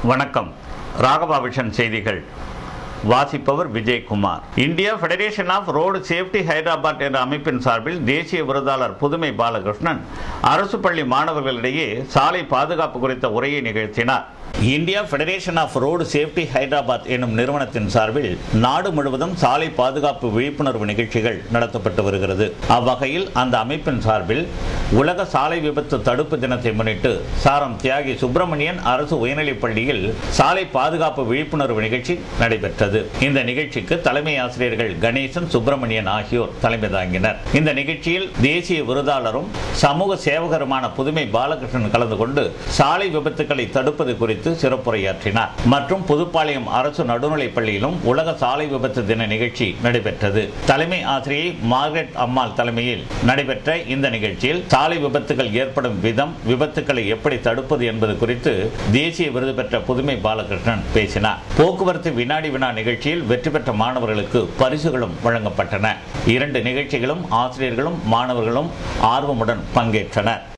வணக்கம் ராகபாபிஷன் செய்திகள் வாசிப்பவர் Vijayakumar India federation of road safety Hyderabad என்ற அமைப்பின் சார்பில் தேசிய விருதாளர் புதுமை பாலகிருஷ்ணன் அரசு பள்ளி மாணவர்களிடையே சாலை பாதுகாப்பு குறித்த உரையை நிகழ்த்தினார் India federation of road safety Hyderabad என்னும் நிறுவனத்தின் சார்பில் நாடு முழுவதும் சாலை பாதுகாப்பு விழிப்புணர்வு நிகழ்ச்சிகள் நடத்தப்பட்டு வருகிறது அவ்வகையில் அந்த அமைப்பின் சார்பில் உலக சாலை விபத்து தடுப்பு தினத்தை முன்னிட்டு சாரம் தியாகி சுப்பிரமணியன் அரசு உயர்நிலைப் பள்ளியில் சாலை பாதுகாப்பு விழிப்புணர்வு நிகழ்ச்சி நடைபெற்றது இந்த நிகழ்ச்சிக்கு தலைமை ஆசிரியர்கள் கணேசன் சுப்பிரமணியன் ஆகியோர் தலைமை தாங்கினர் இந்த நிகழ்ச்சியில் தேசிய விருதாளரும் சமூக சேவகருமான புதுமை பாலகிருஷ்ணன் கலந்து கொண்டு சாலை விபத்துக்களை தடுப்பது குறித்து சிறப்புரையாற்றினார் மற்றும் புதுப்பாளையம் அரசு நடுநிலைப் பள்ளியிலும் உலக சாலை விபத்து தின நிகழ்ச்சி நடைபெற்றது தலைமை ஆசிரியை மார்கரெட் அம்மாள் தலைமையில் நடைபெற்ற இந்த நிகழ்ச்சியில் சாலை விபத்துகள் ஏற்படும் விதம் விபத்துக்களை எப்படி தடுப்பது என்பது குறித்து தேசிய விருது பெற்ற புதுமை பாலகிருஷ்ணன் பேசினார் போக்குவரத்து வினாடி வினா நிகழ்ச்சியில் வெற்றி பெற்ற மாணவர்களுக்கு பரிசுகளும் வழங்கப்பட்டன இரண்டு நிகழ்ச்சிகளும் ஆசிரியர்களும் மாணவர்களும் ஆர்வமுடன் பங்கேற்றனர்